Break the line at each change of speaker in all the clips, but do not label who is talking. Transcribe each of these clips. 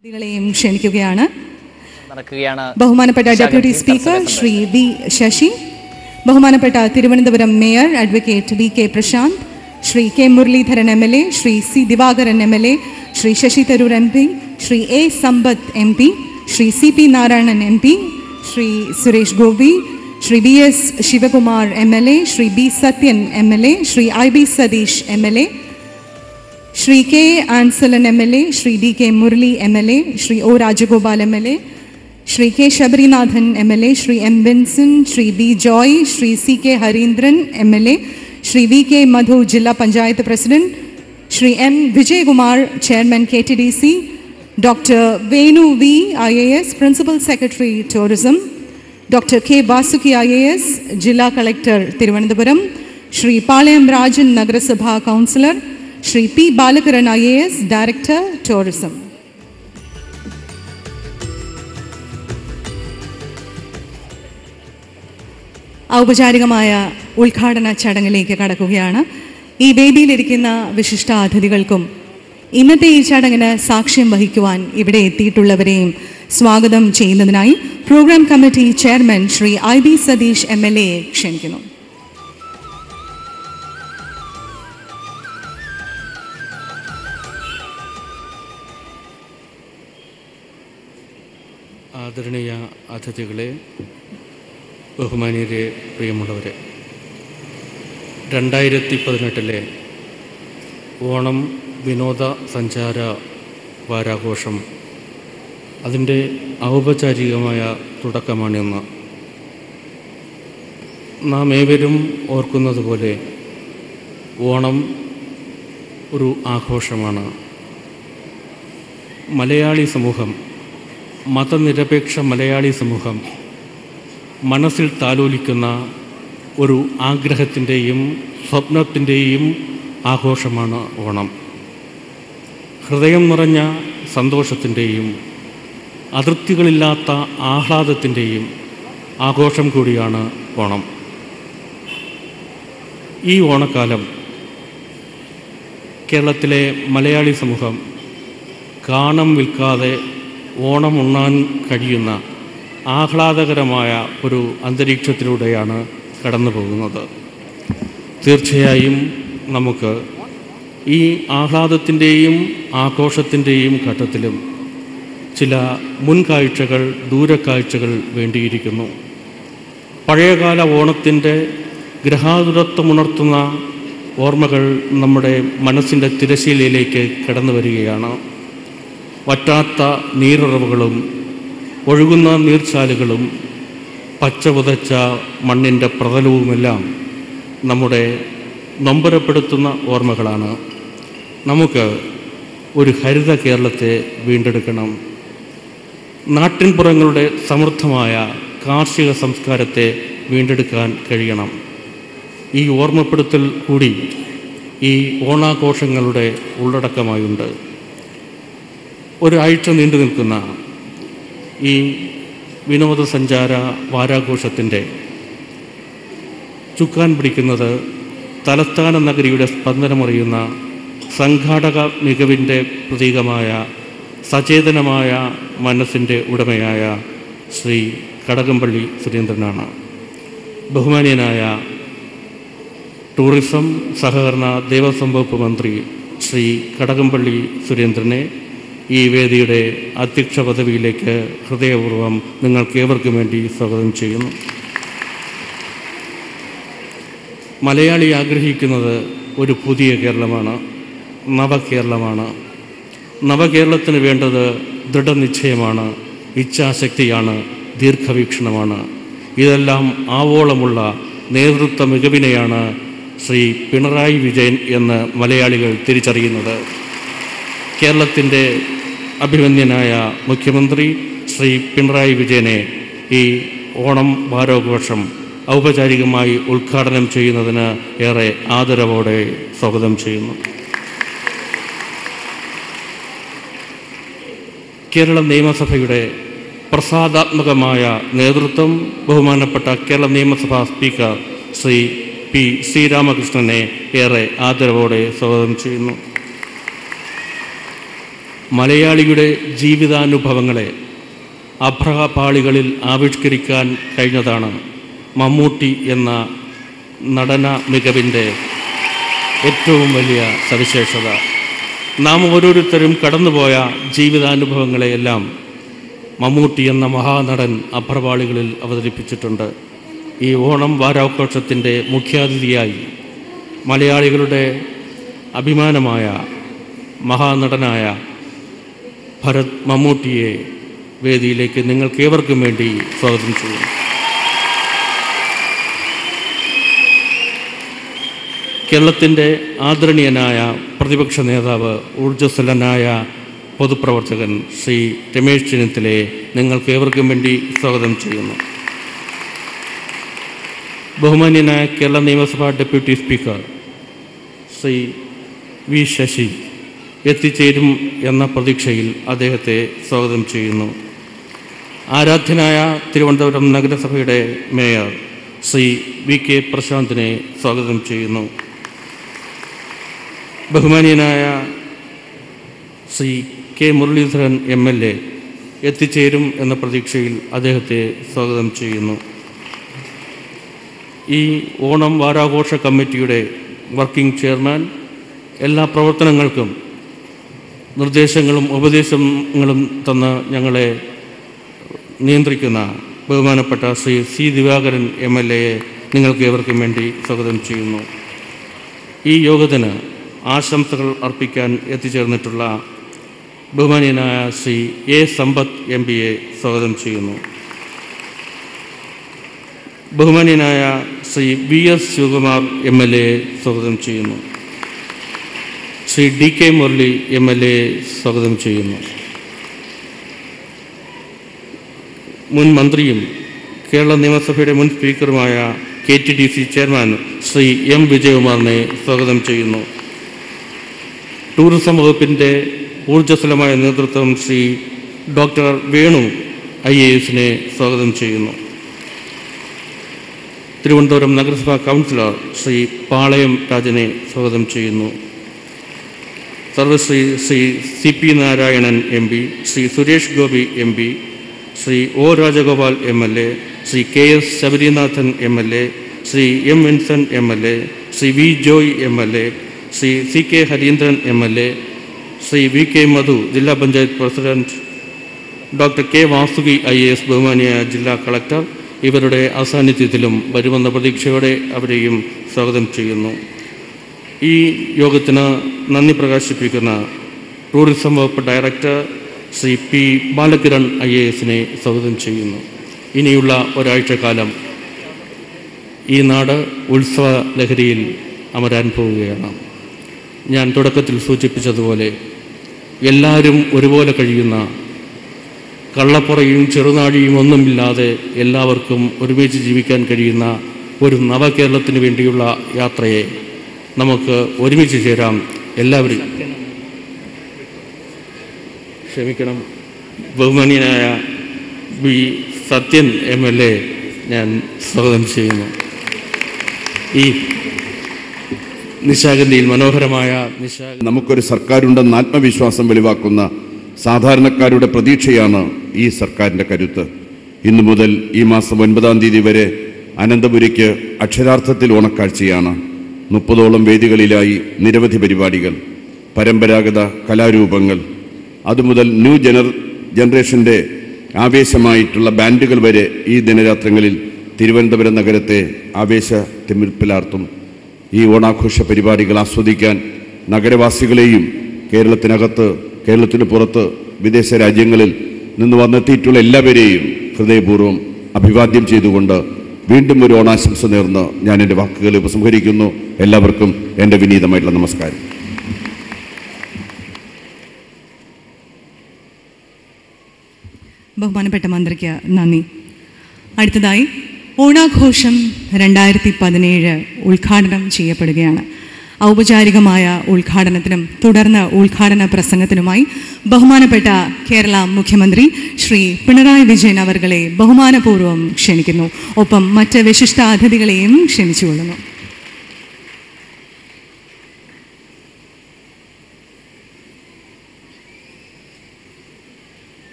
അതിഥികളെയും ക്ഷണിക്കുകയാണ്
നടക്കുകയാണ്
ബഹുമാനപ്പെട്ട ഡെപ്യൂട്ടി
ശാഖ
സ്പീക്കർ
തത്സമയ
ശ്രീ വി ശശി ബഹുമാനപ്പെട്ട Thiruvananthapuram mayor advocate V K Prasanth Shri K Muraleedharan M L A Shri C Divakaran M L A Shri Sasi Tharoor M P Shri A Sampath M P Shri C P Narayanan M P Shri Suresh Gopi Shri B S Sivakumar M L A Shri B Sathyan M L A Shri I B Sathish M L A Shri K Ansalan M L A Shri D K Murali M L A Shri O Rajagopal M L A Shri K Sabarinathan M L A Shri M Vincent Shri B Joy Shri C K Harindran M L A Shri V K Madhu ജില്ലാ panchayat president Shri M Vijayakumar chairman K T D C doctor Venu V I A S principal secretary tourism doctor K Vasuki I A S ജില്ലാ collector Thiruvananthapuram Shri Palayam Rajan നഗരസഭാ councillor Shri P ബാലകരൻ I A S director tourism ഔപചാരികമായ ഉദ്ഘാടന ചടങ്ങിലേക്ക് കടക്കുകയാണ് ഈ വേദിയിലിരിക്കുന്ന വിശിഷ്ട അതിഥികൾക്കും ഇന്നത്തെ ഈ ചടങ്ങിന് സാക്ഷ്യം വഹിക്കുവാൻ ഇവിടെ എത്തിയിട്ടുള്ളവരെയും സ്വാഗതം ചെയ്യുന്നതിനായി program committee chairman Shri I B Sathish M L എയെ ക്ഷണിക്കുന്നു
ആദരണീയ അതിഥികളെ ബഹുമാനീയരെ പ്രിയമുള്ളവരെ രണ്ടായിരത്തി പതിനെട്ടിലെ ഓണം വിനോദ സഞ്ചാര വാരാഘോഷം അതിൻ്റെ ഔപചാരികമായ തുടക്കമാണിന്ന് നാം ഏവരും ഓർക്കുന്നത് പോലെ ഓണം ഒരു ആഘോഷമാണ് മലയാളി സമൂഹം മതനിരപേക്ഷ മലയാളി സമൂഹം മനസ്സിൽ താലോലിക്കുന്ന ഒരു ആഗ്രഹത്തിൻ്റെയും സ്വപ്നത്തിൻ്റെയും ആഘോഷമാണ് ഓണം ഹൃദയം നിറഞ്ഞ സന്തോഷത്തിൻ്റെയും അതിർത്തികളില്ലാത്ത ആഹ്ലാദത്തിൻ്റെയും ആഘോഷം കൂടിയാണ് ഓണം ഈ ഓണക്കാലം കേരളത്തിലെ മലയാളി സമൂഹം കാണം വിൽക്കാതെ ഓണം ഉണ്ണാൻ കഴിയുന്ന ആഹ്ലാദകരമായ ഒരു അന്തരീക്ഷത്തിലൂടെയാണ് കടന്നു പോകുന്നത് തീർച്ചയായും നമുക്ക് ഈ ആഹ്ലാദത്തിൻ്റെയും ആഘോഷത്തിൻ്റെയും ഘട്ടത്തിലും ചില മുൻകാഴ്ചകൾ ദൂരക്കാഴ്ചകൾ വേണ്ടിയിരിക്കുന്നു പഴയകാല ഓണത്തിൻ്റെ ഗ്രഹാതുരത്വമുണർത്തുന്ന ഓർമ്മകൾ നമ്മുടെ മനസ്സിൻ്റെ തിരശീലയിലേക്ക് കടന്നു വരികയാണ് വറ്റാത്ത നീരുറവുകളും ഒഴുകുന്ന നീർച്ചാലുകളും പച്ച പുതച്ച മണ്ണിൻ്റെ പ്രതലവുമെല്ലാം നമ്മുടെ നൊമ്പരപ്പെടുത്തുന്ന ഓർമ്മകളാണ് നമുക്ക് ഒരു ഹരിത കേരളത്തെ വീണ്ടെടുക്കണം നാട്ടിൻപുറങ്ങളുടെ സമൃദ്ധമായ കാർഷിക സംസ്കാരത്തെ വീണ്ടെടുക്കാൻ കഴിയണം ഈ ഓർമ്മപ്പെടുത്തൽ കൂടി ഈ ഓണാഘോഷങ്ങളുടെ ഉള്ളടക്കമായുണ്ട് ഒരാഴ്ച നീണ്ടു നിൽക്കുന്ന ഈ വിനോദസഞ്ചാര വാരാഘോഷത്തിൻ്റെ ചുക്കാൻ പിടിക്കുന്നത് തലസ്ഥാന നഗരിയുടെ സ്പന്ദനമറിയുന്ന സംഘാടക മികവിൻ്റെ പ്രതീകമായ സചേതനമായ മനസ്സിൻ്റെ ഉടമയായ ശ്രീ കടകംപള്ളി സുരേന്ദ്രനാണ് ബഹുമാനീയനായ ടൂറിസം സഹകരണ ദേവസ്വം വകുപ്പ് മന്ത്രി ശ്രീ കടകംപള്ളി സുരേന്ദ്രനെ ഈ വേദിയുടെ അധ്യക്ഷ പദവിയിലേക്ക് ഹൃദയപൂർവ്വം നിങ്ങൾക്ക് ഏവർക്കും വേണ്ടി സ്വാഗതം ചെയ്യുന്നു മലയാളി ആഗ്രഹിക്കുന്നത് ഒരു പുതിയ കേരളമാണ് നവകേരളമാണ് നവകേരളത്തിന് വേണ്ടത് ദൃഢനിശ്ചയമാണ് ഇച്ഛാശക്തിയാണ് ദീർഘവീക്ഷണമാണ് ഇതെല്ലാം ആവോളമുള്ള നേതൃത്വ മികവിനെയാണ് ശ്രീ പിണറായി വിജയൻ എന്ന് മലയാളികൾ തിരിച്ചറിയുന്നത് കേരളത്തിൻ്റെ അഭിമന്യനായ മുഖ്യമന്ത്രി ശ്രീ പിണറായി വിജയനെ ഈ ഓണം വാരോഘോഷം ഔപചാരികമായി ഉദ്ഘാടനം ചെയ്യുന്നതിന് ഏറെ ആദരവോടെ സ്വാഗതം ചെയ്യുന്നു കേരള നിയമസഭയുടെ പ്രസാദാത്മകമായ നേതൃത്വം ബഹുമാനപ്പെട്ട കേരള നിയമസഭാ സ്പീക്കർ ശ്രീ പി ശ്രീരാമകൃഷ്ണനെ ഏറെ ആദരവോടെ സ്വാഗതം ചെയ്യുന്നു മലയാളിയുടെ ജീവിതാനുഭവങ്ങളെ അഭ്രപാളികളിൽ ആവിഷ്കരിക്കാൻ കഴിഞ്ഞതാണ് മമ്മൂട്ടി എന്ന നടന മികവിൻ്റെ ഏറ്റവും വലിയ സവിശേഷത നാം ഓരോരുത്തരും കടന്നുപോയ ജീവിതാനുഭവങ്ങളെയെല്ലാം മമ്മൂട്ടി എന്ന മഹാനടൻ അഭ്രപാളികളിൽ അവതരിപ്പിച്ചിട്ടുണ്ട് ഈ ഓണം വാരാഘോഷത്തിൻ്റെ മുഖ്യാതിഥിയായി മലയാളികളുടെ അഭിമാനമായ മഹാനടനായ ഭരത് മമ്മൂട്ടിയെ വേദിയിലേക്ക് നിങ്ങൾക്കേവർക്കും വേണ്ടി സ്വാഗതം ചെയ്യുന്നു കേരളത്തിൻ്റെ ആദരണീയനായ പ്രതിപക്ഷ നേതാവ് ഊർജ്ജസ്വലനായ പൊതുപ്രവർത്തകൻ ശ്രീ രമേശ് ചെന്നിത്തലയെ നിങ്ങൾക്ക് ഏവർക്കും വേണ്ടി സ്വാഗതം ചെയ്യുന്നു ബഹുമാന്യനായ കേരള നിയമസഭാ deputy speaker Shri V Sasi എത്തിച്ചേരും എന്ന പ്രതീക്ഷയിൽ അദ്ദേഹത്തെ സ്വാഗതം ചെയ്യുന്നു ആരാധ്യനായ തിരുവനന്തപുരം നഗരസഭയുടെ മേയർ ശ്രീ വി കെ പ്രശാന്തിനെ സ്വാഗതം ചെയ്യുന്നു ബഹുമാനീയനായ Shri K Muraleedharan M L A എത്തിച്ചേരും എന്ന പ്രതീക്ഷയിൽ അദ്ദേഹത്തെ സ്വാഗതം ചെയ്യുന്നു ഈ ഓണം വാരാഘോഷ കമ്മിറ്റിയുടെ വർക്കിംഗ് ചെയർമാൻ എല്ലാ പ്രവർത്തനങ്ങൾക്കും നിർദ്ദേശങ്ങളും ഉപദേശങ്ങളും തന്ന് ഞങ്ങളെ നിയന്ത്രിക്കുന്ന ബഹുമാനപ്പെട്ട Shri C Divakaran M L എയെ നിങ്ങൾക്ക് ഏവർക്കും വേണ്ടി സ്വാഗതം ചെയ്യുന്നു ഈ യോഗത്തിന് ആശംസകൾ അർപ്പിക്കാൻ എത്തിച്ചേർന്നിട്ടുള്ള ബഹുമാനീയനായ ശ്രീ എ സമ്പത്ത് എം പിയെ സ്വാഗതം ചെയ്യുന്നു ബഹുമാനീയനായ Shri V S Sivakumar M L A സ്വാഗതം ചെയ്യുന്നു Shri D K Murali M L A സ്വാഗതം ചെയ്യുന്നു മുൻ മന്ത്രിയും കേരള നിയമസഭയുടെ മുൻ സ്പീക്കറുമായ K T D C chairman Shri M വിജയകുമാറിനെ സ്വാഗതം ചെയ്യുന്നു ടൂറിസം വകുപ്പിൻ്റെ ഊർജ്ജസ്വലമായ നേതൃത്വം Shri doctor Venu I A എസിനെ സ്വാഗതം ചെയ്യുന്നു തിരുവനന്തപുരം നഗരസഭാ കൗൺസിലർ ശ്രീ പാളയം രാജനെ സ്വാഗതം ചെയ്യുന്നു Sarvashri Shri C P Narayanan M P Shri Suresh Gopi M P Shri O Rajagopal M L A Shri K S Sabarinathan M L A Shri M Vincent M L A Shri V Joy M L A Shri C K Harindran M L A Shri V K Madhu ജില്ലാ panchayat president doctor K Vasuki I A S ബഹുമാനിയ ജില്ലാ collector ഇവരുടെ അസാന്നിധ്യത്തിലും വരുമെന്ന പ്രതീക്ഷയോടെ അവരെയും സ്വാഗതം ചെയ്യുന്നു ഈ യോഗത്തിന് നന്ദി പ്രകാശിപ്പിക്കുന്ന ടൂറിസം വകുപ്പ് director Shri P Balakiran I A എസിനെ സ്വാഗതം ചെയ്യുന്നു ഇനിയുള്ള ഒരാഴ്ചക്കാലം ഈ നാട് ഉത്സവ ലഹരിയിൽ അമരാൻ പോവുകയാണ് ഞാൻ തുടക്കത്തിൽ സൂചിപ്പിച്ചതുപോലെ എല്ലാവരും ഒരുപോലെ കഴിയുന്ന കള്ളപ്പുറയും ചെറുനാഴിയും ഒന്നുമില്ലാതെ എല്ലാവർക്കും ഒരുമിച്ച് ജീവിക്കാൻ കഴിയുന്ന ഒരു നവകേരളത്തിന് വേണ്ടിയുള്ള യാത്രയെ നമുക്ക് ഒരുമിച്ച് ചേരാം എല്ലാവരും ക്ഷമിക്കണം ബഹുമാനീയനായ B Sathyan M L A ഞാൻ സ്വാഗതം ചെയ്യുന്നു ഈ നിശാഗന്ധിയിൽ മനോഹരമായ നിശാഗ
നമുക്കൊരു സർക്കാരുണ്ടെന്ന് ആത്മവിശ്വാസം വെളിവാക്കുന്ന സാധാരണക്കാരുടെ പ്രതീക്ഷയാണ് ഈ സർക്കാരിൻ്റെ കരുത്ത് ഇന്നു മുതൽ ഈ മാസം ഒൻപതാം തീയതി വരെ അനന്തപുരിക്ക് അക്ഷരാർത്ഥത്തിൽ ഓണക്കാഴ്ചയാണ് മുപ്പതോളം വേദികളിലായി നിരവധി പരിപാടികൾ പരമ്പരാഗത കലാരൂപങ്ങൾ അതുമുതൽ ന്യൂ ജനർ ജനറേഷൻ്റെ ആവേശമായിട്ടുള്ള ബാൻഡുകൾ വരെ ഈ ദിനരാത്രങ്ങളിൽ തിരുവനന്തപുരം നഗരത്തെ ആവേശ തിമിർപ്പിലാർത്തും ഈ ഓണാഘോഷ പരിപാടികൾ ആസ്വദിക്കാൻ നഗരവാസികളെയും കേരളത്തിനകത്ത് കേരളത്തിന് പുറത്ത് വിദേശ രാജ്യങ്ങളിൽ നിന്ന് വന്നെത്തിയിട്ടുള്ള എല്ലാവരെയും ഹൃദയപൂർവ്വം അഭിവാദ്യം ചെയ്തുകൊണ്ട് വീണ്ടും ഒരു ഓണാശംസ നേർന്ന് ഞാൻ എൻ്റെ വാക്കുകൾ ഉപസംഹരിക്കുന്നു എല്ലാവർക്കും എൻ്റെ വിനീതമായിട്ടുള്ള നമസ്കാരം
ബഹുമാനപ്പെട്ട മന്ത്രിക്ക് നന്ദി അടുത്തതായി ഓണാഘോഷം രണ്ടായിരത്തി പതിനേഴ് ഉദ്ഘാടനം ചെയ്യപ്പെടുകയാണ് ഔപചാരികമായ ഉദ്ഘാടനത്തിനും തുടർന്ന് ഉദ്ഘാടന പ്രസംഗത്തിനുമായി ബഹുമാനപ്പെട്ട കേരള മുഖ്യമന്ത്രി ശ്രീ പിണറായി വിജയൻ അവർകളെ ബഹുമാനപൂർവ്വം ക്ഷണിക്കുന്നു ഒപ്പം മറ്റ് വിശിഷ്ട അതിഥികളെയും ക്ഷണിച്ചുകൊള്ളുന്നു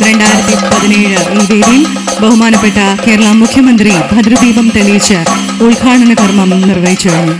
രണ്ടായിരത്തി പതിനേഴ് ഈ വേദിയിൽ ബഹുമാനപ്പെട്ട കേരള മുഖ്യമന്ത്രി ഭദ്രദീപം തെളിയിച്ച് ഉദ്ഘാടന കർമ്മം നിർവഹിച്ചു കഴിഞ്ഞു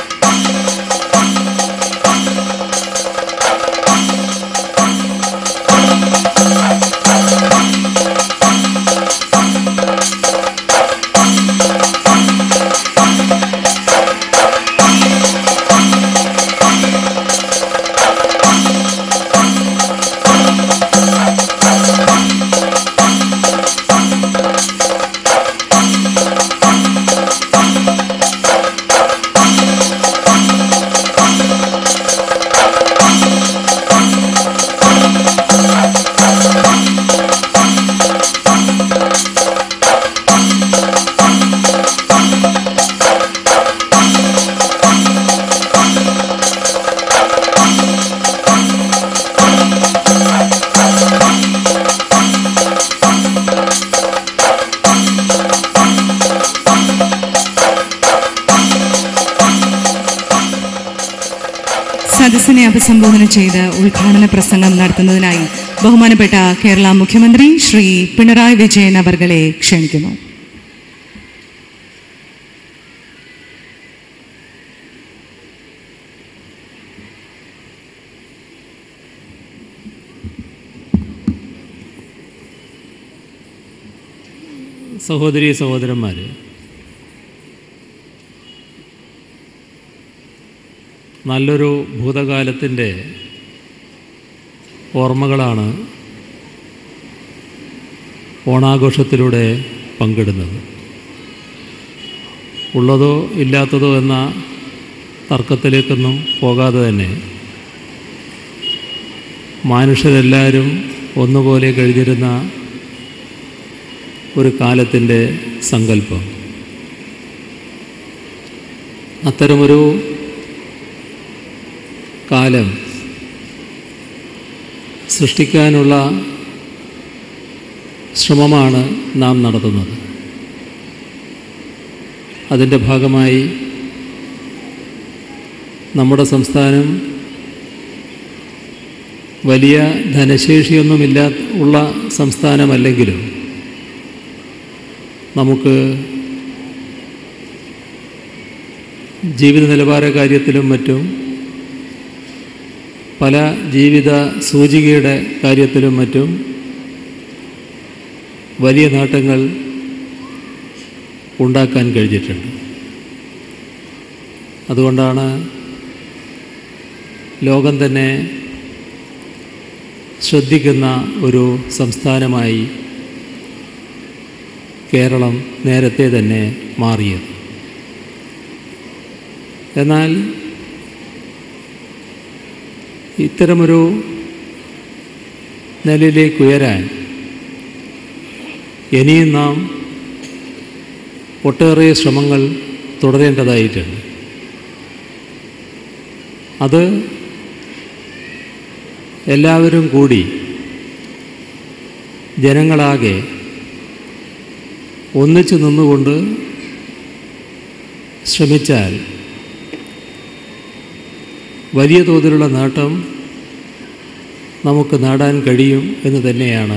സദസ്സിനെ അഭിസംബോധന ചെയ്ത് ഉദ്ഘാടന പ്രസംഗം നടത്തുന്നതിനായി ബഹുമാനപ്പെട്ട കേരള മുഖ്യമന്ത്രി ശ്രീ പിണറായി വിജയൻ അവർകളെ ക്ഷണിക്കുന്നു
സഹോദരി സഹോദരന്മാർ നല്ലൊരു ഭൂതകാലത്തിൻ്റെ ഓർമ്മകളാണ് ഓണാഘോഷത്തിലൂടെ പങ്കിടുന്നത് ഉള്ളതോ ഇല്ലാത്തതോ എന്ന തർക്കത്തിലേക്കൊന്നും പോകാതെ തന്നെ മനുഷ്യരെല്ലാവരും ഒന്നുപോലെ കഴിഞ്ഞിരുന്ന ഒരു കാലത്തിൻ്റെ സങ്കല്പം അത്തരമൊരു കാലം സൃഷ്ടിക്കാനുള്ള ശ്രമമാണ് നാം നടത്തുന്നത് അതിൻ്റെ ഭാഗമായി നമ്മുടെ സംസ്ഥാനം വലിയ ധനശേഷിയൊന്നുമില്ല ഉള്ള സംസ്ഥാനമല്ലെങ്കിലും നമുക്ക് ജീവിത നിലവാര കാര്യത്തിലും മറ്റും പല ജീവിത സൂചികയുടെ കാര്യത്തിലും മറ്റും വലിയ നേട്ടങ്ങൾ ഉണ്ടാക്കാൻ കഴിഞ്ഞിട്ടുണ്ട് അതുകൊണ്ടാണ് ലോകം തന്നെ ശ്രദ്ധിക്കുന്ന ഒരു സംസ്ഥാനമായി കേരളം നേരത്തെ തന്നെ മാറിയത് എന്നാൽ ഇത്തരമൊരു നിലയിലേക്ക് ഉയരാൻ ഇനിയും നാം ഒട്ടേറെ ശ്രമങ്ങൾ തുടരേണ്ടതായിട്ടുണ്ട് അത് എല്ലാവരും കൂടി ജനങ്ങളാകെ ഒന്നിച്ചു നിന്നുകൊണ്ട് ശ്രമിച്ചാൽ വലിയ തോതിലുള്ള നേട്ടം നമുക്ക് നേടാൻ കഴിയും എന്ന് തന്നെയാണ്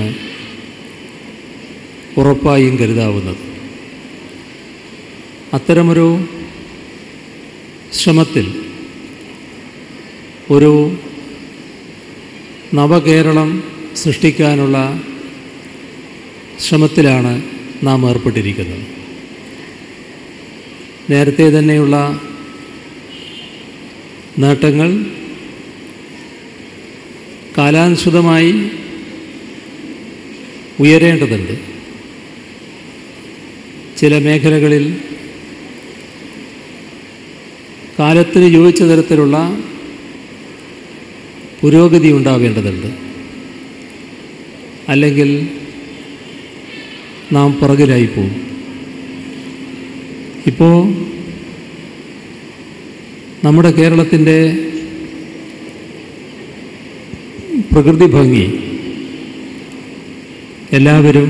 ഉറപ്പായും കരുതാവുന്നത് അത്തരമൊരു ശ്രമത്തിൽ ഒരു നവകേരളം സൃഷ്ടിക്കാനുള്ള ശ്രമത്തിലാണ് നാം ഏർപ്പെട്ടിരിക്കുന്നത് നേരത്തെ തന്നെയുള്ള നേട്ടങ്ങൾ കാലാനുസൃതമായി ഉയരേണ്ടതുണ്ട് ചില മേഖലകളിൽ കാലത്തിന് യോജിച്ച തരത്തിലുള്ള പുരോഗതി ഉണ്ടാവേണ്ടതുണ്ട് അല്ലെങ്കിൽ നാം പുറകിലായി പോകും ഇപ്പോൾ നമ്മുടെ കേരളത്തിൻ്റെ പ്രകൃതി ഭംഗി എല്ലാവരും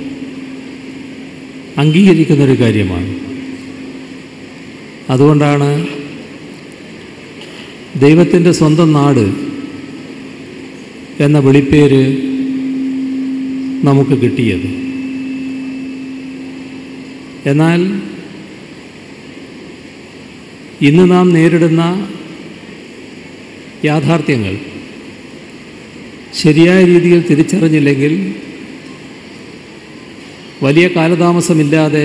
അംഗീകരിക്കുന്നൊരു കാര്യമാണ് അതുകൊണ്ടാണ് ദൈവത്തിൻ്റെ സ്വന്തം നാട് എന്ന വിളിപ്പേര് നമുക്ക് കിട്ടിയത് എന്നാൽ ഇന്ന് നാം നേരിടുന്ന യാഥാർത്ഥ്യങ്ങൾ ശരിയായ രീതിയിൽ തിരിച്ചറിഞ്ഞില്ലെങ്കിൽ വലിയ കാലതാമസമില്ലാതെ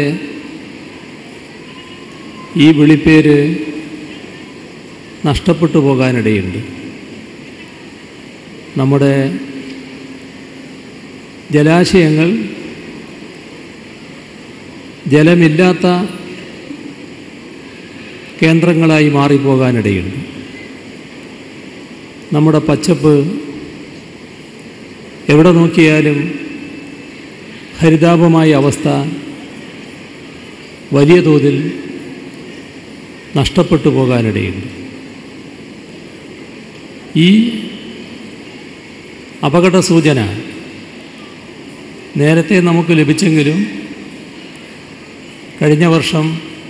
ഈ വിളിപ്പേര് നഷ്ടപ്പെട്ടു പോകാനിടയുണ്ട് നമ്മുടെ ജലാശയങ്ങൾ ജലമില്ലാത്ത കേന്ദ്രങ്ങളായി മാറിപ്പോകാനിടയുണ്ട് നമ്മുടെ പച്ചപ്പ് എവിടെ നോക്കിയാലും ഹരിതാപമായ അവസ്ഥ വലിയ തോതിൽ നഷ്ടപ്പെട്ടു പോകാനിടയുണ്ട് ഈ അപകട സൂചന നേരത്തെ നമുക്ക് ലഭിച്ചെങ്കിലും കഴിഞ്ഞ വർഷം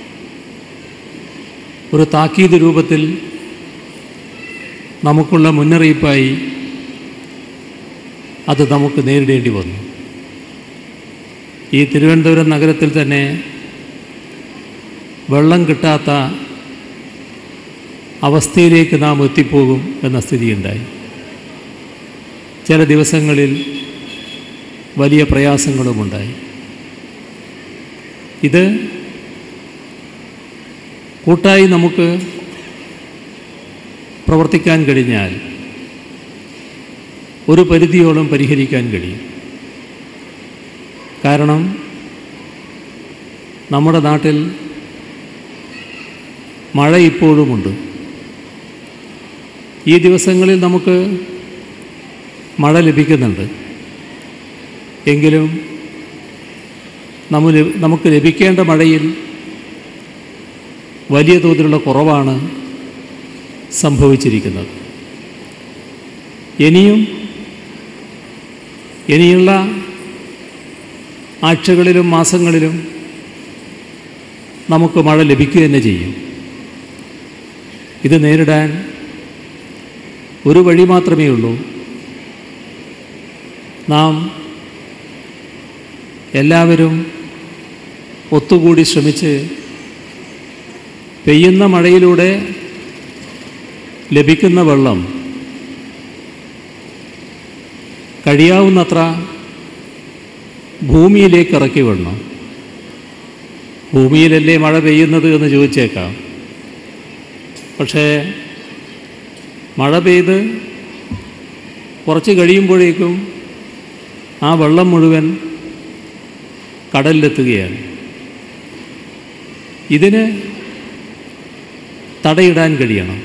ഒരു താക്കീത് രൂപത്തിൽ നമുക്കുള്ള മുന്നറിയിപ്പായി അത് നമുക്ക് നേരിടേണ്ടി വന്നു ഈ തിരുവനന്തപുരം നഗരത്തിൽ തന്നെ വെള്ളം കിട്ടാത്ത അവസ്ഥയിലേക്ക് നാം എത്തിപ്പോകും എന്ന സ്ഥിതിയുണ്ടായി ചില ദിവസങ്ങളിൽ വലിയ പ്രയാസങ്ങളുമുണ്ടായി ഇത് കൂട്ടായി നമുക്ക് പ്രവർത്തിക്കാൻ കഴിഞ്ഞാൽ ഒരു പരിധിയോളം പരിഹരിക്കാൻ കഴിയും കാരണം നമ്മുടെ നാട്ടിൽ മഴ ഇപ്പോഴുമുണ്ട് ഈ ദിവസങ്ങളിൽ നമുക്ക് മഴ ലഭിക്കുന്നുണ്ട് എങ്കിലും നമ്മ നമുക്ക് ലഭിക്കേണ്ട മഴയിൽ വലിയ തോതിലുള്ള കുറവാണ് സംഭവിച്ചിരിക്കുന്നത് ഇനിയും ഇനിയുള്ള ആഴ്ചകളിലും മാസങ്ങളിലും നമുക്ക് മഴ ലഭിക്കുക തന്നെ ചെയ്യും ഇത് നേരിടാൻ ഒരു വഴി മാത്രമേ ഉള്ളൂ നാം എല്ലാവരും ഒത്തുകൂടി ശ്രമിച്ച് പെയ്യുന്ന മഴയിലൂടെ ലഭിക്കുന്ന വെള്ളം കഴിയാവുന്നത്ര ഭൂമിയിലേക്ക് ഇറക്കി വിടണം ഭൂമിയിലല്ലേ മഴ പെയ്യുന്നത് എന്ന് ചോദിച്ചേക്കാം പക്ഷേ മഴ പെയ്ത് കുറച്ച് കഴിയുമ്പോഴേക്കും ആ വെള്ളം മുഴുവൻ കടലിലെത്തുകയാണ് ഇതിന് തടയിടാൻ കഴിയണം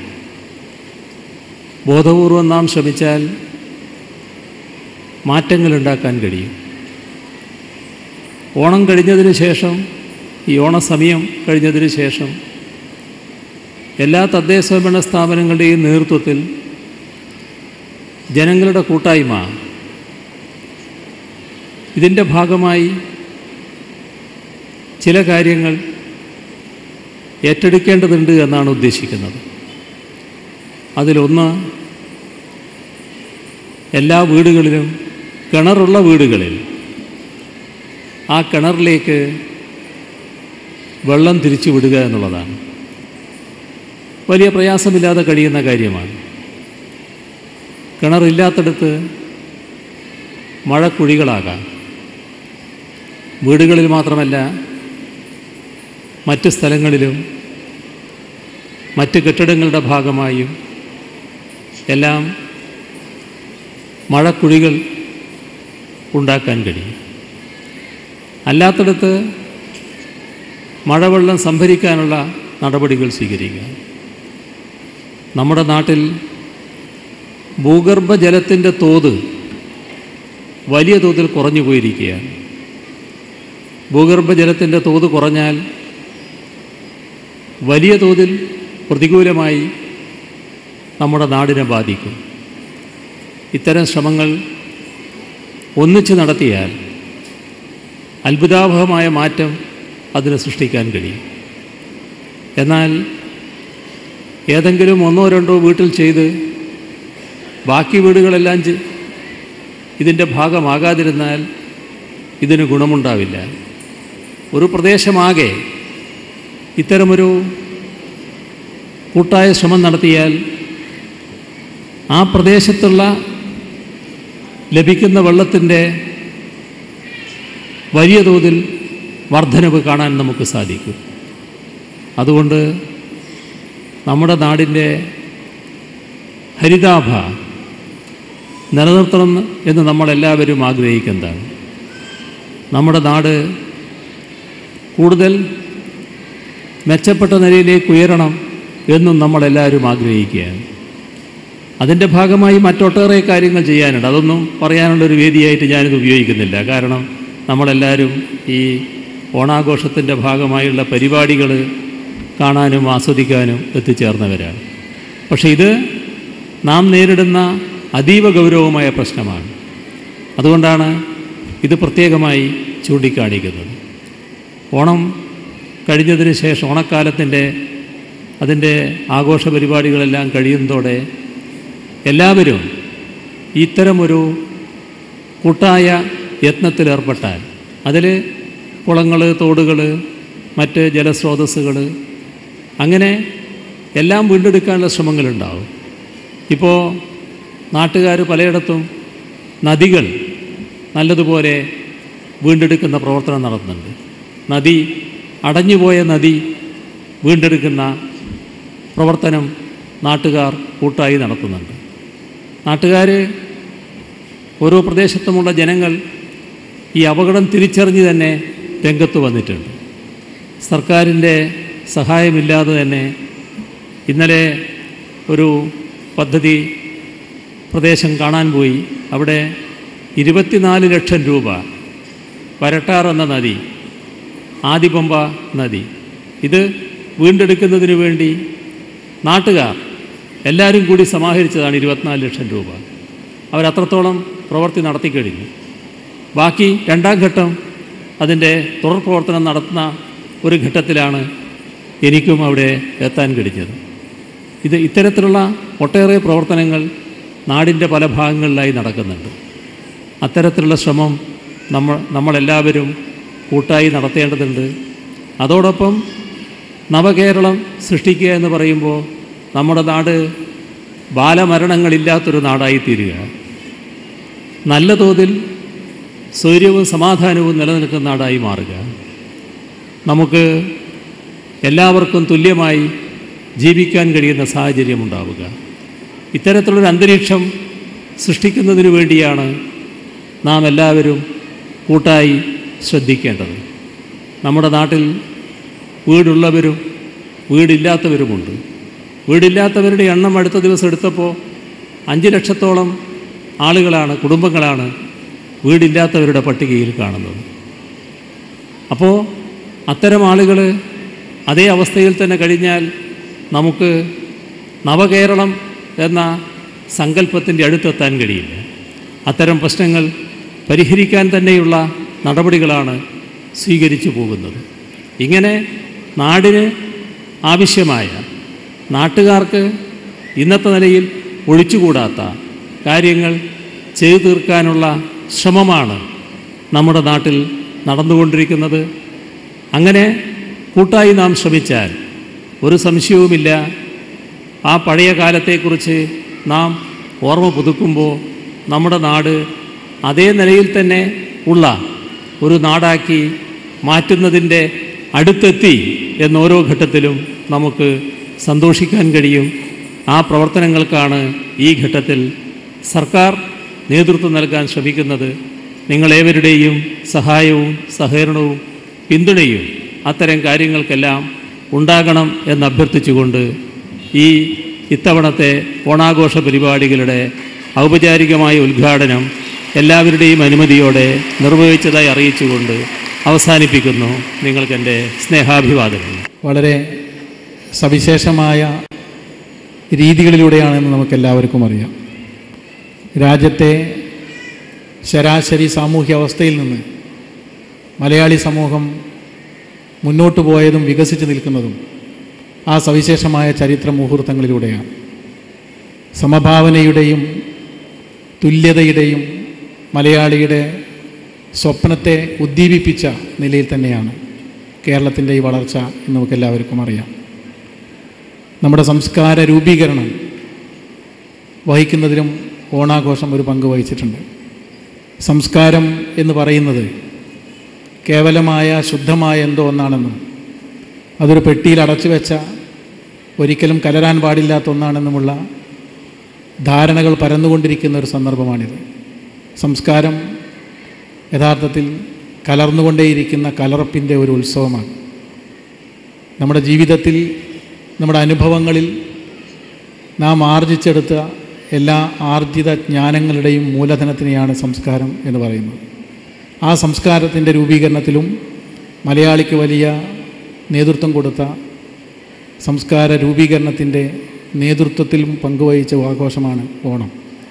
ബോധപൂർവം നാം ശ്രമിച്ചാൽ മാറ്റങ്ങൾ ഉണ്ടാക്കാൻ കഴിയും ഓണം കഴിഞ്ഞതിന് ശേഷം ഈ ഓണസമയം കഴിഞ്ഞതിന് ശേഷം എല്ലാ തദ്ദേശ സ്വയംഭരണ സ്ഥാപനങ്ങളുടെയും നേതൃത്വത്തിൽ ജനങ്ങളുടെ കൂട്ടായ്മ ഇതിൻ്റെ ഭാഗമായി ചില കാര്യങ്ങൾ ഏറ്റെടുക്കേണ്ടതുണ്ട് എന്നാണ് ഉദ്ദേശിക്കുന്നത് അതിലൊന്ന് എല്ലാ വീടുകളിലും കിണറുള്ള വീടുകളിൽ ആ കിണറിലേക്ക് വെള്ളം തിരിച്ചു വിടുക എന്നുള്ളതാണ് വലിയ പ്രയാസമില്ലാതെ കഴിയുന്ന കാര്യമാണ് കിണറില്ലാത്തടത്ത് മഴക്കുഴികളാകാം വീടുകളിൽ മാത്രമല്ല മറ്റ് സ്ഥലങ്ങളിലും മറ്റ് കെട്ടിടങ്ങളുടെ ഭാഗമായും എല്ലാം മഴക്കുഴികൾ ഉണ്ടാക്കാൻ കഴിയും അല്ലാത്തടത്ത് മഴവെള്ളം സംഭരിക്കാനുള്ള നടപടികൾ സ്വീകരിക്കുക നമ്മുടെ നാട്ടിൽ ഭൂഗർഭജലത്തിൻ്റെ തോത് വലിയ തോതിൽ കുറഞ്ഞു പോയിരിക്കുകയാണ് ഭൂഗർഭജലത്തിൻ്റെ തോത് കുറഞ്ഞാൽ വലിയ തോതിൽ പ്രതികൂലമായി നമ്മുടെ നാടിനെ ബാധിക്കും ഇത്തരം ശ്രമങ്ങൾ ഒന്നിച്ച് നടത്തിയാൽ അത്ഭുതാവഹമായ മാറ്റം അതിന് സൃഷ്ടിക്കാൻ കഴിയും എന്നാൽ ഏതെങ്കിലും ഒന്നോ രണ്ടോ വീട്ടിൽ ചെയ്ത് ബാക്കി വീടുകളെല്ലാം ചെ- ഇതിൻ്റെ ഭാഗമാകാതിരുന്നാൽ ഇതിന് ഗുണമുണ്ടാവില്ല ഒരു പ്രദേശമാകെ ഇത്തരമൊരു കൂട്ടായ ശ്രമം നടത്തിയാൽ ആ പ്രദേശത്തുള്ള ലഭിക്കുന്ന വെള്ളത്തിൻ്റെ വലിയ തോതിൽ വർധനവ് കാണാൻ നമുക്ക് സാധിക്കും അതുകൊണ്ട് നമ്മുടെ നാടിൻ്റെ ഹരിതാഭ നിലനിർത്തണം എന്ന് നമ്മളെല്ലാവരും ആഗ്രഹിക്കുന്നതാണ് നമ്മുടെ നാട് കൂടുതൽ മെച്ചപ്പെട്ട നിലയിലേക്ക് ഉയരണം എന്നും നമ്മളെല്ലാവരും ആഗ്രഹിക്കുകയാണ് അതിൻ്റെ ഭാഗമായി മറ്റൊട്ടേറെ കാര്യങ്ങൾ ചെയ്യാനുണ്ട് അതൊന്നും പറയാനുള്ളൊരു വേദിയായിട്ട് ഞാനിത് ഉപയോഗിക്കുന്നില്ല കാരണം നമ്മളെല്ലാവരും ഈ ഓണാഘോഷത്തിൻ്റെ ഭാഗമായുള്ള പരിപാടികൾ കാണാനും ആസ്വദിക്കാനും എത്തിച്ചേർന്നവരാണ് പക്ഷേ ഇത് നാം നേരിടുന്ന അതീവ ഗൗരവമായ പ്രശ്നമാണ് അതുകൊണ്ടാണ് ഇത് പ്രത്യേകമായി ചൂണ്ടിക്കാണിക്കുന്നത് ഓണം കഴിഞ്ഞതിന് ശേഷം ഓണക്കാലത്തിൻ്റെ അതിൻ്റെ ആഘോഷ പരിപാടികളെല്ലാം കഴിയുന്നതോടെ എല്ലാവരും ഇത്തരമൊരു കൂട്ടായ യത്നത്തിലേർപ്പെട്ടാൽ അതിൽ കുളങ്ങൾ തോടുകൾ മറ്റ് ജലസ്രോതസ്സുകൾ അങ്ങനെ എല്ലാം വീണ്ടെടുക്കാനുള്ള ശ്രമങ്ങളുണ്ടാവും ഇപ്പോൾ നാട്ടുകാർ പലയിടത്തും നദികൾ നല്ലതുപോലെ വീണ്ടെടുക്കുന്ന പ്രവർത്തനം നടത്തുന്നുണ്ട് നദി അടഞ്ഞുപോയ നദി വീണ്ടെടുക്കുന്ന പ്രവർത്തനം നാട്ടുകാർ കൂട്ടായി നടത്തുന്നുണ്ട് നാട്ടുകാർ ഓരോ പ്രദേശത്തുമുള്ള ജനങ്ങൾ ഈ അപകടം തിരിച്ചറിഞ്ഞ് തന്നെ രംഗത്ത് വന്നിട്ടുണ്ട് സർക്കാരിൻ്റെ സഹായമില്ലാതെ തന്നെ ഇന്നലെ ഒരു പദ്ധതി പ്രദേശം കാണാൻ പോയി അവിടെ ഇരുപത്തിനാല് ലക്ഷം രൂപ വരട്ടാർ എന്ന നദി ആദിപമ്പ നദി ഇത് വീണ്ടെടുക്കുന്നതിന് വേണ്ടി നാട്ടുകാർ എല്ലാവരും കൂടി സമാഹരിച്ചതാണ് ഇരുപത്തിനാല് ലക്ഷം രൂപ അവരത്രത്തോളം പ്രവൃത്തി നടത്തിക്കഴിഞ്ഞു ബാക്കി രണ്ടാം ഘട്ടം അതിൻ്റെ തുടർ പ്രവർത്തനം നടത്തുന്ന ഒരു ഘട്ടത്തിലാണ് എനിക്കും അവിടെ എത്താൻ കഴിഞ്ഞത് ഇത് ഇത്തരത്തിലുള്ള ഒട്ടേറെ പ്രവർത്തനങ്ങൾ നാടിൻ്റെ പല ഭാഗങ്ങളിലായി നടക്കുന്നുണ്ട് അത്തരത്തിലുള്ള ശ്രമം നമ്മൾ നമ്മളെല്ലാവരും കൂട്ടായി നടത്തേണ്ടതുണ്ട് അതോടൊപ്പം നവകേരളം സൃഷ്ടിക്കുക എന്ന് പറയുമ്പോൾ നമ്മുടെ നാട് ബാലമരണങ്ങളില്ലാത്തൊരു നാടായി തീരുക നല്ല തോതിൽ സ്വൈര്യവും സമാധാനവും നിലനിൽക്കുന്ന നാടായി മാറുക നമുക്ക് എല്ലാവർക്കും തുല്യമായി ജീവിക്കാൻ കഴിയുന്ന സാഹചര്യം ഉണ്ടാവുക ഇത്തരത്തിലുള്ളൊരു അന്തരീക്ഷം സൃഷ്ടിക്കുന്നതിന് വേണ്ടിയാണ് നാം എല്ലാവരും കൂട്ടായി ശ്രദ്ധിക്കേണ്ടത് നമ്മുടെ നാട്ടിൽ വീടുള്ളവരും വീടില്ലാത്തവരുമുണ്ട് വീടില്ലാത്തവരുടെ എണ്ണം അടുത്ത ദിവസം എടുത്തപ്പോൾ അഞ്ച് ലക്ഷത്തോളം ആളുകളാണ് കുടുംബങ്ങളാണ് വീടില്ലാത്തവരുടെ പട്ടികയിൽ കാണുന്നത് അപ്പോൾ അത്തരം ആളുകൾ അതേ അവസ്ഥയിൽ തന്നെ കഴിഞ്ഞാൽ നമുക്ക് നവകേരളം എന്ന സങ്കല്പത്തിൻ്റെ അടുത്തെത്താൻ കഴിയില്ല അത്തരം പ്രശ്നങ്ങൾ പരിഹരിക്കാൻ തന്നെയുള്ള നടപടികളാണ് സ്വീകരിച്ചു പോകുന്നത് ഇങ്ങനെ നാടിന് ആവശ്യമായ നാട്ടുകാർക്ക് ഇന്നത്തെ നിലയിൽ ഒഴിച്ചുകൂടാത്ത കാര്യങ്ങൾ ചെയ്തു തീർക്കാനുള്ള ശ്രമമാണ് നമ്മുടെ നാട്ടിൽ നടന്നുകൊണ്ടിരിക്കുന്നത് അങ്ങനെ കൂട്ടായി നാം ശ്രമിച്ചാൽ ഒരു സംശയവുമില്ല ആ പഴയ കാലത്തെക്കുറിച്ച് നാം ഓർമ്മ പുതുക്കുമ്പോൾ നമ്മുടെ നാട് അതേ നിലയിൽ തന്നെ ഉള്ള ഒരു നാടാക്കി മാറ്റുന്നതിൻ്റെ അടുത്തെത്തി എന്ന് ഓരോ ഘട്ടത്തിലും നമുക്ക് സന്തോഷിക്കാൻ കഴിയും ആ പ്രവർത്തനങ്ങൾക്കാണ് ഈ ഘട്ടത്തിൽ സർക്കാർ നേതൃത്വം നൽകാൻ ശ്രമിക്കുന്നത് നിങ്ങളേവരുടെയും സഹായവും സഹകരണവും പിന്തുണയും അത്തരം കാര്യങ്ങൾക്കെല്ലാം ഉണ്ടാകണം എന്ന് അഭ്യർത്ഥിച്ചുകൊണ്ട് ഈ ഇത്തവണത്തെ ഓണാഘോഷ പരിപാടികളുടെ ഔപചാരികമായ ഉദ്ഘാടനം എല്ലാവരുടെയും അനുമതിയോടെ നിർവഹിച്ചതായി അറിയിച്ചുകൊണ്ട് അവസാനിപ്പിക്കുന്നു നിങ്ങൾക്കെൻ്റെ സ്നേഹാഭിവാദങ്ങൾ
വളരെ സവിശേഷമായ രീതികളിലൂടെയാണെന്ന് നമുക്കെല്ലാവർക്കും അറിയാം രാജ്യത്തെ ശരാശരി സാമൂഹ്യ അവസ്ഥയിൽ നിന്ന് മലയാളി സമൂഹം മുന്നോട്ട് പോയതും വികസിച്ച് നിൽക്കുന്നതും ആ സവിശേഷമായ ചരിത്ര മുഹൂർത്തങ്ങളിലൂടെയാണ് സമഭാവനയുടെയും തുല്യതയുടെയും മലയാളിയുടെ സ്വപ്നത്തെ ഉദ്ദീപിപ്പിച്ച നിലയിൽ തന്നെയാണ് കേരളത്തിൻ്റെ ഈ വളർച്ച എന്ന് നമുക്കെല്ലാവർക്കും അറിയാം നമ്മുടെ സംസ്കാര രൂപീകരണം വഹിക്കുന്നതിലും ഓണാഘോഷം ഒരു പങ്ക് വഹിച്ചിട്ടുണ്ട് സംസ്കാരം എന്ന് പറയുന്നത് കേവലമായ ശുദ്ധമായ എന്തോ ഒന്നാണെന്നും അതൊരു പെട്ടിയിൽ അടച്ചു വെച്ച ഒരിക്കലും കലരാൻ പാടില്ലാത്ത ഒന്നാണെന്നുമുള്ള ധാരണകൾ പരന്നുകൊണ്ടിരിക്കുന്ന ഒരു സന്ദർഭമാണിത് സംസ്കാരം യഥാർത്ഥത്തിൽ കലർന്നുകൊണ്ടേയിരിക്കുന്ന കലർപ്പിൻ്റെ ഒരു ഉത്സവമാണ് നമ്മുടെ ജീവിതത്തിൽ നമ്മുടെ അനുഭവങ്ങളിൽ നാം ആർജിച്ചെടുത്ത എല്ലാ ആർജിത ജ്ഞാനങ്ങളുടെയും മൂലധനത്തിനെയാണ് സംസ്കാരം എന്ന് പറയുന്നത് ആ സംസ്കാരത്തിൻ്റെ രൂപീകരണത്തിലും മലയാളിക്ക് വലിയ നേതൃത്വം കൊടുത്ത സംസ്കാര രൂപീകരണത്തിൻ്റെ നേതൃത്വത്തിലും പങ്കുവഹിച്ച ആഘോഷമാണ് ഓണം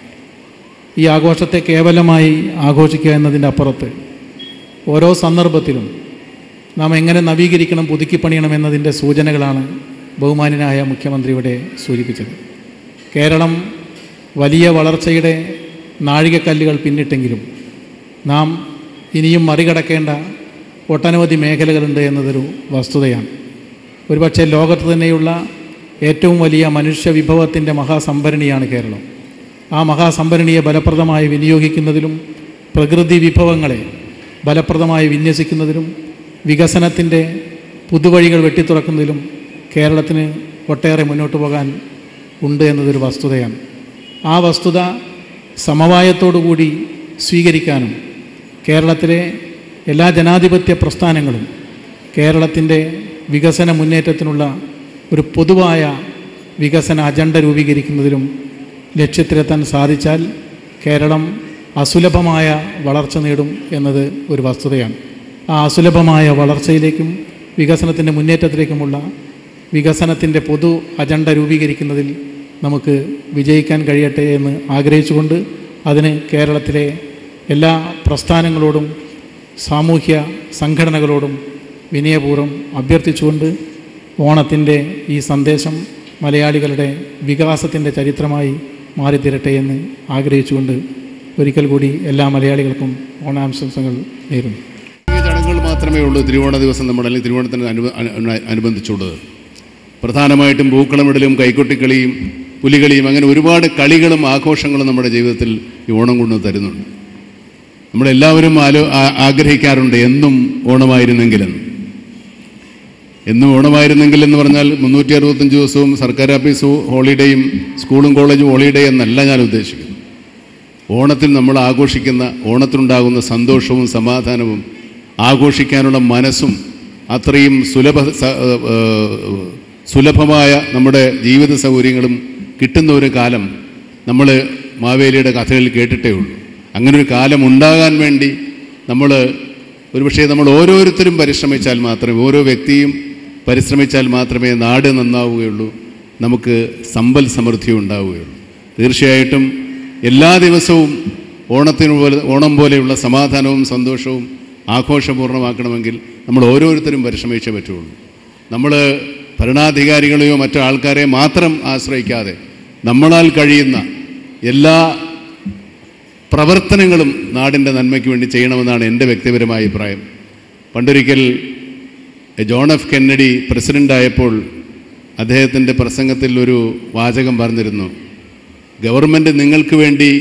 ഈ ആഘോഷത്തെ കേവലമായി ആഘോഷിക്കുക എന്നതിൻ്റെ അപ്പുറത്ത് ഓരോ സന്ദർഭത്തിലും നാം എങ്ങനെ നവീകരിക്കണം പുതുക്കിപ്പണിയണം എന്നതിൻ്റെ സൂചനകളാണ് ബഹുമാന്യനായ മുഖ്യമന്ത്രി ഇവിടെ സൂചിപ്പിച്ചത് കേരളം വലിയ വളർച്ചയുടെ നാഴികക്കല്ലുകൾ പിന്നിട്ടെങ്കിലും നാം ഇനിയും മറികടക്കേണ്ട ഒട്ടനവധി മേഖലകളുണ്ട് എന്നതൊരു വസ്തുതയാണ് ഒരുപക്ഷെ ലോകത്ത് തന്നെയുള്ള ഏറ്റവും വലിയ മനുഷ്യ വിഭവത്തിൻ്റെ മഹാസംഭരണിയാണ് കേരളം ആ മഹാസംഭരണിയെ ഫലപ്രദമായി വിനിയോഗിക്കുന്നതിലും പ്രകൃതി വിഭവങ്ങളെ ഫലപ്രദമായി വിന്യസിക്കുന്നതിലും വികസനത്തിൻ്റെ പുതുവഴികൾ വെട്ടിത്തുറക്കുന്നതിലും കേരളത്തിന് ഒട്ടേറെ മുന്നോട്ട് പോകാൻ ഉണ്ട് എന്നതൊരു വസ്തുതയാണ് ആ വസ്തുത സമവായത്തോടുകൂടി സ്വീകരിക്കാനും കേരളത്തിലെ എല്ലാ ജനാധിപത്യ പ്രസ്ഥാനങ്ങളും കേരളത്തിൻ്റെ വികസന മുന്നേറ്റത്തിനുള്ള ഒരു പൊതുവായ വികസന അജണ്ട രൂപീകരിക്കുന്നതിലും ലക്ഷ്യത്തിലെത്താൻ സാധിച്ചാൽ കേരളം അസുലഭമായ വളർച്ച നേടും എന്നത് ഒരു വസ്തുതയാണ് ആ അസുലഭമായ വളർച്ചയിലേക്കും വികസനത്തിൻ്റെ മുന്നേറ്റത്തിലേക്കുമുള്ള വികസനത്തിൻ്റെ പൊതു അജണ്ട രൂപീകരിക്കുന്നതിൽ നമുക്ക് വിജയിക്കാൻ കഴിയട്ടെ എന്ന് ആഗ്രഹിച്ചുകൊണ്ട് അതിന് കേരളത്തിലെ എല്ലാ പ്രസ്ഥാനങ്ങളോടും സാമൂഹ്യ സംഘടനകളോടും വിനയപൂർവ്വം അഭ്യർത്ഥിച്ചുകൊണ്ട് ഓണത്തിൻ്റെ ഈ സന്ദേശം മലയാളികളുടെ വികാസത്തിൻ്റെ ചരിത്രമായി മാറിത്തീരട്ടെ എന്ന് ആഗ്രഹിച്ചുകൊണ്ട് ഒരിക്കൽ കൂടി എല്ലാ മലയാളികൾക്കും ഓണാശംസകൾ നേരുന്നു
ഈ ചടങ്ങുകൾ മാത്രമേ ഉള്ളൂ തിരുവോണ ദിവസം നമ്മൾ അല്ലെങ്കിൽ തിരുവോണത്തിന് അനുബ അനു- അനുബന്ധിച്ചുള്ളത് പ്രധാനമായിട്ടും പൂക്കളമിടലും കൈക്കൊട്ടിക്കളിയും പുലികളിയും അങ്ങനെ ഒരുപാട് കളികളും ആഘോഷങ്ങളും നമ്മുടെ ജീവിതത്തിൽ ഈ ഓണം കൊണ്ട് തരുന്നുണ്ട് നമ്മളെല്ലാവരും ആലോ ആ- ആഗ്രഹിക്കാറുണ്ട് എന്നും ഓണമായിരുന്നെങ്കിലെന്ന് എന്നും ഓണമായിരുന്നെങ്കിൽ എന്ന് പറഞ്ഞാൽ മുന്നൂറ്റി അറുപത്തഞ്ച് ദിവസവും സർക്കാർ ഓഫീസും ഹോളിഡേയും സ്കൂളും കോളേജും ഹോളിഡേ എന്നല്ല ഞാൻ ഉദ്ദേശിക്കുന്നത് ഓണത്തിൽ നമ്മൾ ആഘോഷിക്കുന്ന ഓണത്തിനുണ്ടാകുന്ന സന്തോഷവും സമാധാനവും ആഘോഷിക്കാനുള്ള മനസ്സും അത്രയും സുലഭ സ- ഏഹ് സുലഭമായ നമ്മുടെ ജീവിത സൗകര്യങ്ങളും കിട്ടുന്ന ഒരു കാലം നമ്മൾ മാവേലിയുടെ കഥകളിൽ കേട്ടിട്ടേ ഉള്ളൂ അങ്ങനെ ഒരു കാലം ഉണ്ടാകാൻ വേണ്ടി നമ്മൾ ഒരുപക്ഷെ നമ്മൾ ഓരോരുത്തരും പരിശ്രമിച്ചാൽ മാത്രമേ ഓരോ വ്യക്തിയും പരിശ്രമിച്ചാൽ മാത്രമേ നാട് നന്നാവുകയുള്ളൂ നമുക്ക് സമ്പൽ സമൃദ്ധി ഉണ്ടാവുകയുള്ളൂ തീർച്ചയായിട്ടും എല്ലാ ദിവസവും ഓണത്തിന് പോലെ ഓണം പോലെയുള്ള സമാധാനവും സന്തോഷവും ആഘോഷപൂർണ്ണമാക്കണമെങ്കിൽ നമ്മൾ ഓരോരുത്തരും പരിശ്രമിച്ചേ പറ്റുള്ളൂ നമ്മൾ ഭരണാധികാരികളെയോ മറ്റു ആൾക്കാരെ മാത്രം ആശ്രയിക്കാതെ നമ്മളാൽ കഴിയുന്ന എല്ലാ പ്രവർത്തനങ്ങളും നാടിൻ്റെ നന്മയ്ക്ക് വേണ്ടി ചെയ്യണമെന്നാണ് എൻ്റെ വ്യക്തിപരമായ അഭിപ്രായം പണ്ടൊരിക്കൽ ജോൺ എഫ് കെന്നഡി പ്രസിഡൻ്റായപ്പോൾ അദ്ദേഹത്തിൻ്റെ പ്രസംഗത്തിൽ ഒരു വാചകം പറഞ്ഞിരുന്നു ഗവൺമെൻറ് നിങ്ങൾക്ക് വേണ്ടി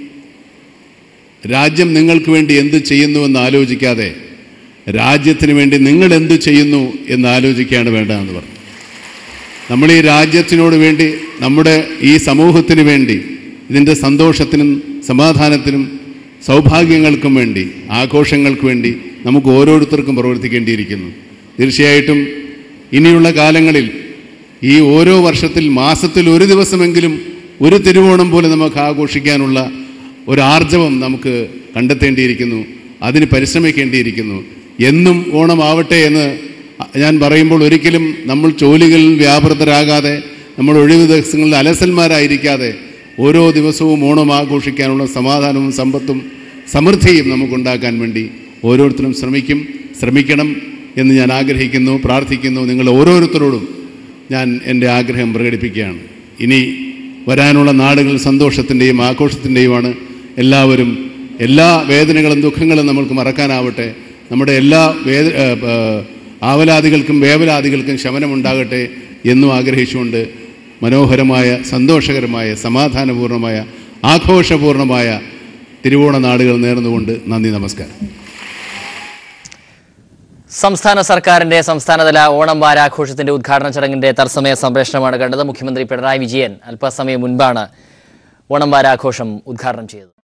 രാജ്യം നിങ്ങൾക്ക് വേണ്ടി എന്ത് ചെയ്യുന്നുവെന്ന് ആലോചിക്കാതെ രാജ്യത്തിന് വേണ്ടി നിങ്ങൾ എന്ത് ചെയ്യുന്നു എന്ന് ആലോചിക്കുകയാണ് വേണ്ടതെന്ന് പറഞ്ഞു നമ്മൾ ഈ രാജ്യത്തിനോട് വേണ്ടി നമ്മുടെ ഈ സമൂഹത്തിന് വേണ്ടി ഇതിൻ്റെ സന്തോഷത്തിനും സമാധാനത്തിനും സൗഭാഗ്യങ്ങൾക്കും വേണ്ടി ആഘോഷങ്ങൾക്ക് വേണ്ടി നമുക്ക് ഓരോരുത്തർക്കും പ്രവർത്തിക്കേണ്ടിയിരിക്കുന്നു തീർച്ചയായിട്ടും ഇനിയുള്ള കാലങ്ങളിൽ ഈ ഓരോ വർഷത്തിൽ മാസത്തിൽ ഒരു ദിവസമെങ്കിലും ഒരു തിരുവോണം പോലെ നമുക്ക് ആഘോഷിക്കാനുള്ള ഒരു ആർജവം നമുക്ക് കണ്ടെത്തേണ്ടിയിരിക്കുന്നു അതിന് പരിശ്രമിക്കേണ്ടിയിരിക്കുന്നു എന്നും ഓണമാവട്ടെ എന്ന് ഞാൻ പറയുമ്പോൾ ഒരിക്കലും നമ്മൾ ജോലികളിൽ വ്യാപൃതരാകാതെ നമ്മൾ ഒഴിവ് ദിവസങ്ങളിൽ അലസന്മാരായിരിക്കാതെ ഓരോ ദിവസവും ഓണം ആഘോഷിക്കാനുള്ള സമാധാനവും സമ്പത്തും സമൃദ്ധിയും നമുക്കുണ്ടാക്കാൻ വേണ്ടി ഓരോരുത്തരും ശ്രമിക്കും ശ്രമിക്കണം എന്ന് ഞാൻ ആഗ്രഹിക്കുന്നു പ്രാർത്ഥിക്കുന്നു നിങ്ങൾ ഓരോരുത്തരോടും ഞാൻ എൻ്റെ ആഗ്രഹം പ്രകടിപ്പിക്കുകയാണ് ഇനി വരാനുള്ള നാടുകൾ സന്തോഷത്തിൻ്റെയും ആഘോഷത്തിൻ്റെയുമാണ് എല്ലാവരും എല്ലാ വേദനകളും ദുഃഖങ്ങളും നമ്മൾക്ക് മറക്കാനാവട്ടെ നമ്മുടെ എല്ലാ വേദ ഏ, ഏ, ആവലാദികൾക്കും വേവലാദികൾക്കും ശമനമുണ്ടാകട്ടെ എന്നും ആഗ്രഹിച്ചുകൊണ്ട് മനോഹരമായ സന്തോഷകരമായ സമാധാനപൂർണ്ണമായ ആഘോഷപൂർണ്ണമായ തിരുവോണ നാടുകൾ നേർന്നുകൊണ്ട് നന്ദി നമസ്കാരം
സംസ്ഥാന സർക്കാരിന്റെ സംസ്ഥാനതല ഓണം വാരാഘോഷത്തിന്റെ ഉദ്ഘാടന ചടങ്ങിന്റെ തത്സമയ സംപ്രേഷണമാണ് കണ്ടത് മുഖ്യമന്ത്രി പിണറായി വിജയൻ അല്പസമയം മുൻപാണ് ഓണം വാരാഘോഷം ഉദ്ഘാടനം ചെയ്തത്